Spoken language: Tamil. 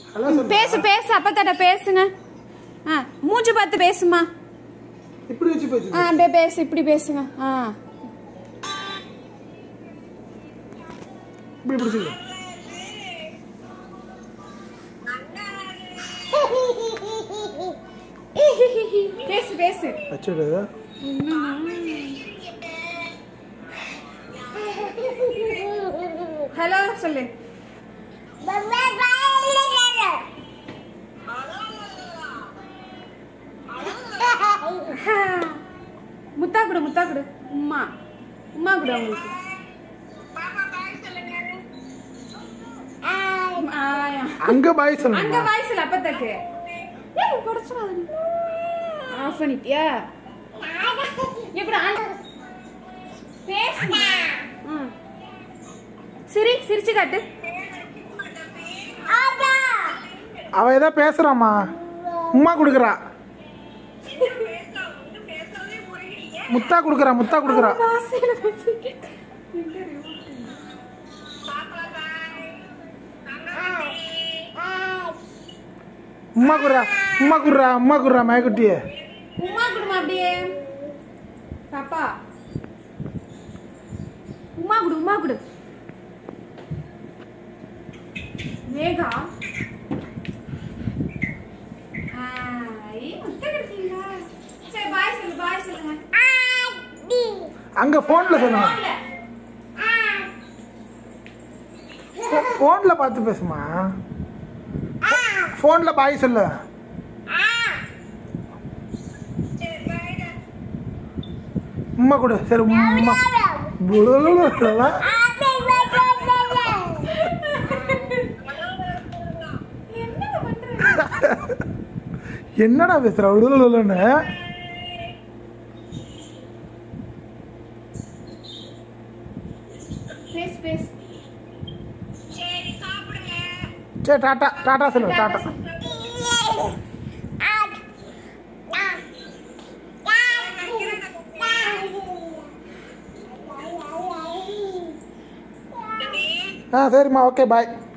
ஹலோ சொல்லு பேசு பேசு அப்பத்தாட்ட பேசுங்க ஆ மூஞ்சி பார்த்து பேசுமா இப்படி வச்சு பேசு ஆ அப்படியே பேசு இப்படி பேசுங்க ஆ இப்படி பிடிச்சிக்க பேசு பேசு வச்சுடு ஹலோ சொல்லு முத்தா கொடு முத்தா கொடு உம்மா உம்மா கொடு அவங்களுக்கு ஆயா. அங்க பாய் அங்க சொல்லுங்க வாய்ஸ்ல அப்பத்தக்கு ஏய் குறைச்சிடாத நீ ஆஃப் பண்ணிட்டியா எப்படி ஆன் பேசுமா ம் சிரி சிரிச்சு காட்டு அவ ஏதோ பேசுறாம்மா உம்மா கொடுக்குறா முத்தா கொடுக்குறா முத்தா கொடுக்குறா வாசையில பேசிட்டு உம்மா குடுறா உம்மா குடுறா உம்மா குடுறா மயக்குட்டியே உம்மா குடுமா அப்படியே பாப்பா உம்மா குடு உம்மா குடு மேகா ஐ, முட்டை கிடைச்சீங்களா? சரி பாய் சொல்லு பாய் சொல்லுங்க அங்க போன்ல சொல்லுங்க போன்ல. போன்ல பார்த்து பேசுமா போன்ல பாய் சொல்லு உம்மா கொடு சரி உம்மா புலுலுலுலுலா. என்னங்க பண்ற? என்னடா பேசுற உளுலுலுன்னு பேசு பேசு சரி டாட்டா டாட்டா சொல்லு டாட்டா ஆ சரிம்மா ஓகே பாய்